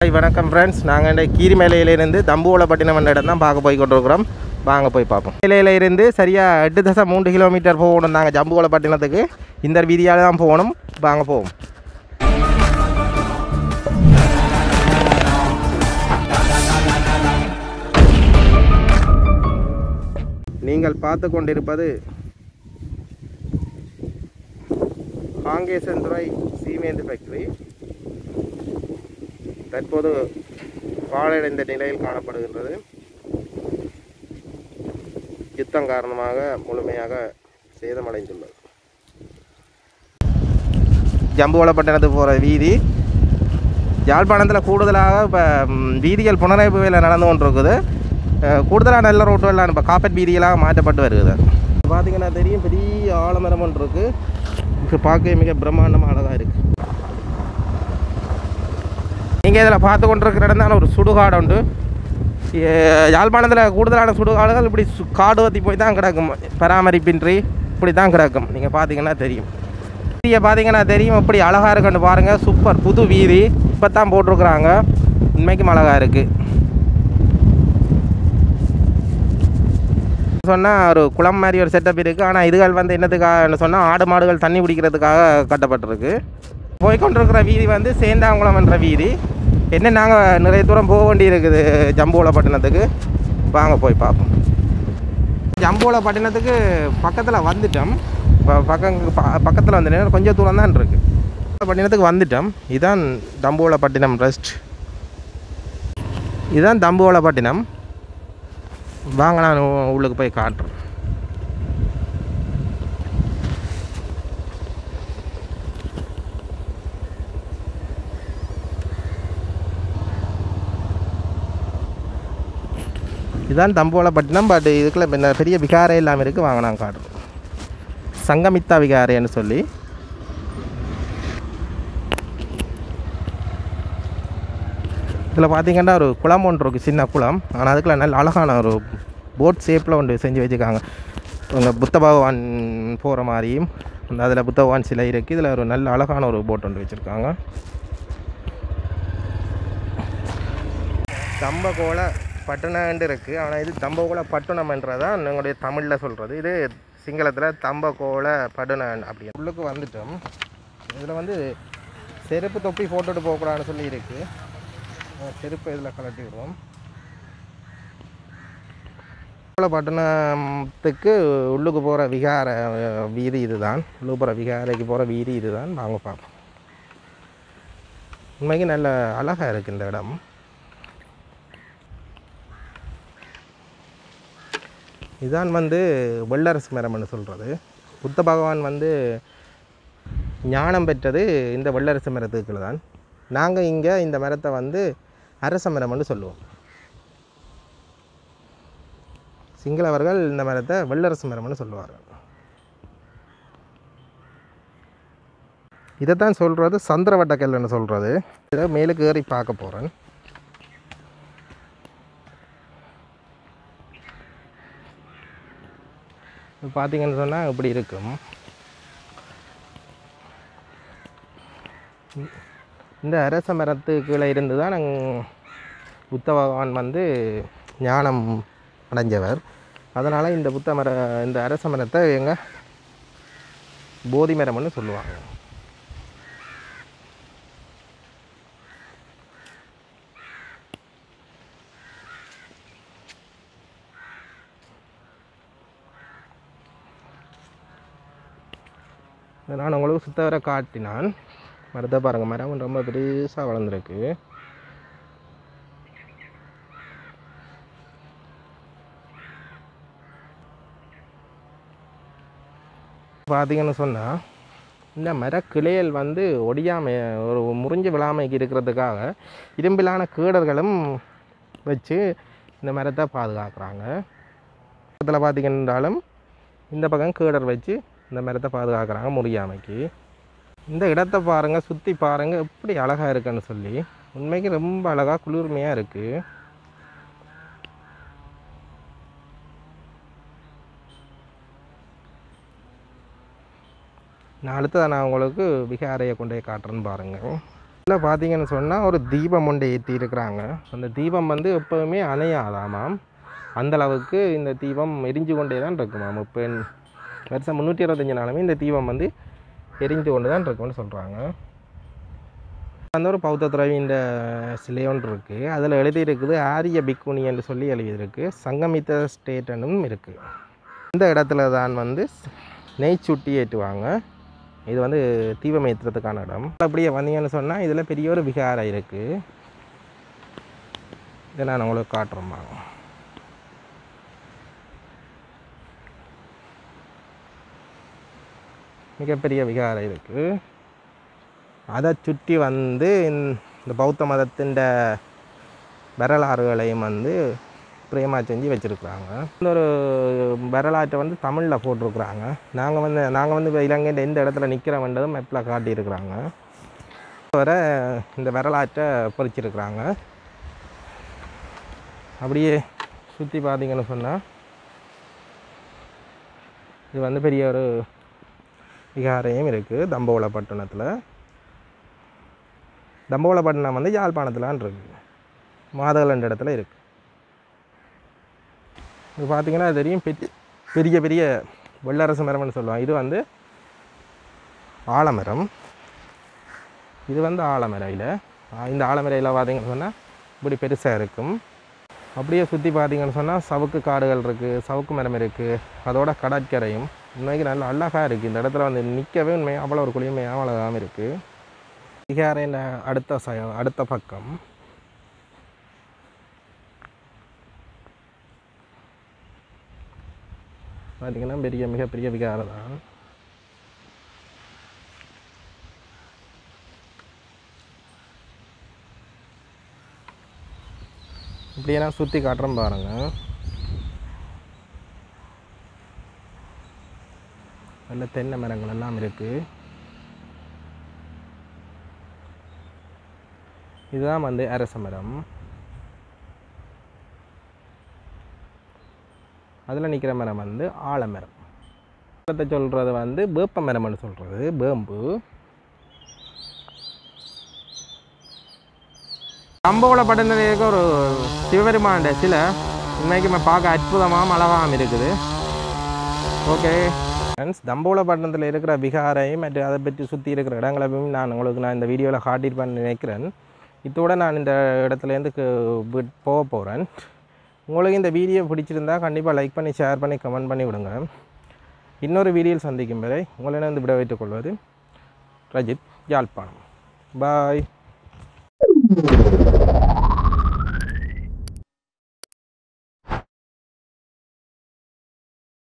hi வணக்கம் friends நாங்கள் இந்த கீரிமலையிலேருந்து தம்புவளப்பட்டினம் என்ற இடம் தான் பார்க்க போய் கொண்டிருக்கிறோம் வாங்க போய் பார்ப்போம் மலையில இருந்து சரியாக எட்டு தசம் மூன்று கிலோமீட்டர் போகணும் நாங்கள் ஜம்புவளப்பட்டினத்துக்கு இந்த வீதியால் தான் போகணும் வாங்க போவோம் நீங்கள் பார்த்து கொண்டிருப்பது காங்கேசன்துறை சீமேந்து ஃபேக்டரி தற்போது பாழடைந்த நிலையில் காணப்படுகின்றது யுத்தம் காரணமாக முழுமையாக சேதமடைந்துள்ளது ஜம்புவளப்பட்டினத்துக்கு போகிற வீதி யாழ்ப்பாணத்தில் கூடுதலாக இப்போ வீதிகள் புனரமைப்பு வேலை நடந்து கொண்டிருக்குது அஹ், கூடுதலாக நல்ல ரோட்டு எல்லாம் இப்போ காப்பட் வீதிகளாக மாற்றப்பட்டு வருகிறது பார்த்தீங்கன்னா தெரியும் பெரிய ஆலமரம் ஒன்று இருக்குது இப்போ பார்க்க மிக பிரம்மாண்டமாக அழகாக இருக்குது நீங்கள் இதில் பார்த்து கொண்டிருக்கிற இடம் தான் ஒரு சுடுகாடு உண்டு ஏ- யாழ்ப்பாணத்தில் கூடுதலான சுடுகாடுகள் இப்படி சு- காடு வத்தி போய் தான் கிடக்கும் பராமரிப்பின்றி இப்படி தான் கிடக்கும் நீங்கள் பார்த்தீங்கன்னா தெரியும் வீதியை பார்த்தீங்கன்னா தெரியும் இப்படி அழகாக இருக்குன்னு பாருங்கள் சூப்பர் புது வீதி இப்போ தான் போட்டிருக்குறாங்க உண்மைக்கும் அழகாக இருக்குது சொன்னால் ஒரு குளம் மாதிரி ஒரு செட்டப் இருக்குது ஆனால் இதுகள் வந்து என்னத்துக்காக சொன்னால் ஆடு மாடுகள் தண்ணி குடிக்கிறதுக்காக கட்டப்பட்டிருக்கு போய்க்கொண்டிருக்கிற வீதி வந்து சேந்தாங்குளம் என்ற வீதி என்ன நாங்கள் நிறைய தூரம் போக வேண்டி இருக்குது ஜம்புவளப்பட்டினத்துக்கு வாங்க போய் பார்ப்போம் ஜம்புவளப்பட்டினத்துக்கு பக்கத்தில் வந்துட்டோம் இப்போ பக்கம் பக்கத்தில் வந்துட்டேன் கொஞ்சம் தூரம் தான் இருக்குது பட்டினத்துக்கு வந்துட்டோம் இதுதான் தம்புவளப்பட்டினம் ரெஸ்ட் இதுதான் தம்புவளப்பட்டினம் வாங்க நான் உ- உள்ளுக்கு போய் காட்டுறேன் இதுதான் தம்புவளப்பட்டினம் பட் இதுக்குள்ள பின்ன பெரிய விகாரை இல்லாமல் இருக்குது வாங்க நான் காட்டுறேன் சங்கமித்தா விகாரைன்னு சொல்லி இதில் பார்த்தீங்கன்னா ஒரு குளம் ஒன்று இருக்குது சின்ன குளம் ஆனால் அதுக்குள்ள நல்ல அழகான ஒரு போட் ஷேப்பில் ஒன்று செஞ்சு வச்சுருக்காங்க உங்க புத்த பகவான் போகிற மாதிரியும் அந்த அதில் புத்த பகவான் சிலை இருக்குது இதில் ஒரு நல்ல அழகான ஒரு போட் ஒன்று வச்சுருக்காங்க தம்பகோள பட்டணம்னு இருக்குது ஆனால் இது தம்பகோள பட்டணம்ன்றதான் எங்களுடைய தமிழில் சொல்கிறது இது சிங்களத்தில் தம்பகோள பட்டணம் அப்படி உள்ளுக்கு வந்துட்டோம் இதில் வந்து செருப்பு தொப்பி போட்டுட்டு போகக்கூடாதுன்னு சொல்லி இருக்குது அஹ் செருப்பு இதில் கலட்டி விடுவோம் தம்பகோள பட்டணத்துக்கு உள்ளுக்கு போகிற விகார அஹ், வீதி இதுதான் உள்ளுக்கு போகிற விகாரைக்கு போகிற வீதி இதுதான் வாங்க பார்ப்போம் உண்மைக்கு நல்ல அழகாக இருக்குது இந்த இடம் இதான் வந்து வெள்ளரசு மரம்னு சொல்கிறது புத்த பகவான் வந்து ஞானம் பெற்றது இந்த வெள்ளரசு மரத்துக்குள்ள தான் நாங்கள் இங்கே இந்த மரத்தை வந்து அரச மரம்னு சொல்லுவோம் சிங்களவர்கள் இந்த மரத்தை வெள்ளரசு மரம்னு சொல்லுவார்கள் இதைத்தான் சொல்கிறது சந்திரவட்டக்கல்லுன்னு சொல்கிறது இதை மேலுக்கு ஏறி பார்க்க போகிறேன் இது பார்த்தீங்கன்னு சொன்னால் இப்படி இருக்கும் இந்த அரச மரத்து கீழே இருந்து தான் நாங் புத்த பகவான் வந்து ஞானம் அடைஞ்சவர் அதனால் இந்த புத்த மர இந்த அரச மரத்தை எங்கள் போதி மரம்னு சொல்லுவாங்க இதை நான் உங்களுக்கு சுத்த வர காட்டினான் மரத்தை பாருங்கள் மரம் ரொம்ப பெருசாக வளர்ந்துருக்கு பார்த்தீங்கன்னு சொன்னால் இந்த மரக்கிளையல் வந்து ஒடியாமை ஒரு முறிஞ்சு விழாமைக்கு இருக்கிறதுக்காக இரும்பிலான கீடர்களும் வச்சு இந்த மரத்தை பாதுகாக்கிறாங்க பக்கத்தில் பார்த்தீங்கன்னாலும் இந்த பக்கம் கீடர் வச்சு இந்த மரத்தை பாதுகாக்கிறாங்க முறியாமைக்கு இந்த இடத்த பாருங்கள் சுற்றி பாருங்கள் எப்படி அழகாக இருக்குன்னு சொல்லி உண்மைக்கு ரொம்ப அழகாக குளிர்மையாக இருக்குது நான் அடுத்ததை நான் உங்களுக்கு விகாரையை கொண்டு போய் காட்டுறேன்னு பாருங்கள் இதில் பார்த்தீங்கன்னு சொன்னால் ஒரு தீபம் ஒன்று ஏற்றி இருக்கிறாங்க அந்த தீபம் வந்து எப்போவுமே அணையாதாமாம் அந்த அளவுக்கு இந்த தீபம் எரிஞ்சு கொண்டே தான் இருக்குமாம் இப்போ வருஷம் முந்நூற்றி இருபத்தஞ்சி நாளுமே இந்த தீபம் வந்து எரிஞ்சு கொண்டு தான் இருக்கும்னு சொல்கிறாங்க அந்த ஒரு பௌத்த துறவின்ற சிலை ஒன்று இருக்குது அதில் எழுதியிருக்குது ஆரிய பிக்குனி என்று சொல்லி எழுதியிருக்கு சங்கமித்த ஸ்டேட்டனும் இருக்குது இந்த இடத்துல தான் வந்து நெய் சுட்டி ஏற்றுவாங்க இது வந்து தீபம் ஏற்றுறதுக்கான இடம் அப்படியே வந்தீங்கன்னு சொன்னால் இதில் பெரிய ஒரு விகாரம் இருக்குது இதை நான் உங்களுக்கு காட்டுறேம்மா மிகப்பெரிய விகாரம் இருக்குது அதை சுற்றி வந்து இந்த- இந்த பௌத்த மதத்தின் வரலாறுகளையும் வந்து பிரேமா செஞ்சு வச்சுருக்குறாங்க இன்னொரு வரலாற்றை வந்து தமிழில் போட்டிருக்குறாங்க நாங்கள் வந்து நாங்கள் வந்து இப்போ இலங்கையில் எந்த இடத்துல நிற்கிறோம்ன்றதும் மெப்பில் காட்டியிருக்கிறாங்க வர இந்த வரலாற்றை பொறிச்சிருக்கிறாங்க அப்படியே சுற்றி பார்த்தீங்கன்னு சொன்னால் இது வந்து பெரிய ஒரு விகாரையும் இருக்குது தம்போலப்பட்டினத்தில் தம்போலப்பட்டினம் வந்து யாழ்ப்பாணத்துலான் இருக்குது மாதவலண்ட இடத்துல இருக்குது இது பார்த்தீங்கன்னா தெரியும் பெரிய பெரிய பெரிய வெள்ளரசு மரம்னு சொல்லுவாங்க இது வந்து ஆலமரம் இது வந்து ஆலமரம் இலை ஆ, இந்த ஆலமரம் இலை பார்த்தீங்கன்னு சொன்னால் இப்படி பெருசாக இருக்கும் அப்படியே சுற்றி பார்த்தீங்கன்னு சொன்னால் சவுக்கு காடுகள் இருக்குது சவுக்கு மரம் இருக்குது அதோட கடற்கரையும் உண்மைக்கு நல்ல அழகாக இருக்குது இந்த இடத்துல வந்து நிற்கவே உண்மை அவ்வளோ ஒரு குளிமையாக அழகாகவும் இருக்குது விகாரையில் அடுத்த ச அடுத்த பக்கம் பார்த்தீங்கன்னா பெரிய மிகப்பெரிய விகாரம் தான் இப்படியே நான் சுற்றி காட்டுறேன் பாருங்க நல்ல தென்னை மரங்கள் எல்லாம் இருக்குது இதுதான் வந்து அரச மரம் அதில் நிற்கிற மரம் வந்து ஆலமரம் மரத்தை சொல்கிறது வந்து வேப்ப மரம்னு சொல்கிறது வேம்பு கம்போல பட்டணத்தில் இருக்க ஒரு சிவபெருமாண்ட சிலை உண்மைக்குமே பார்க்க அற்புதமாகவும் அழகாகவும் இருக்குது ஓகே ஃப்ரெண்ட்ஸ் தம்போலப்பட்டினத்தில் இருக்கிற விகாரையும் மற்றும் அதை பற்றி சுற்றி இருக்கிற இடங்களையும் நான் உங்களுக்கு நான் இந்த வீடியோவில் காட்டியிருப்பேன்னு நினைக்கிறேன் இதோட நான் இந்த இடத்துலேருந்து கு- விட்- போக போகிறேன் உங்களுக்கு இந்த வீடியோ பிடிச்சிருந்தா கண்டிப்பாக லைக் பண்ணி ஷேர் பண்ணி கமெண்ட் பண்ணி விடுங்க இன்னொரு வீடியோவில் சந்திக்கும் வரை உங்களிடம் விட வைத்துக் கொள்வது ரஜித் யாழ்ப்பாணம் பாய்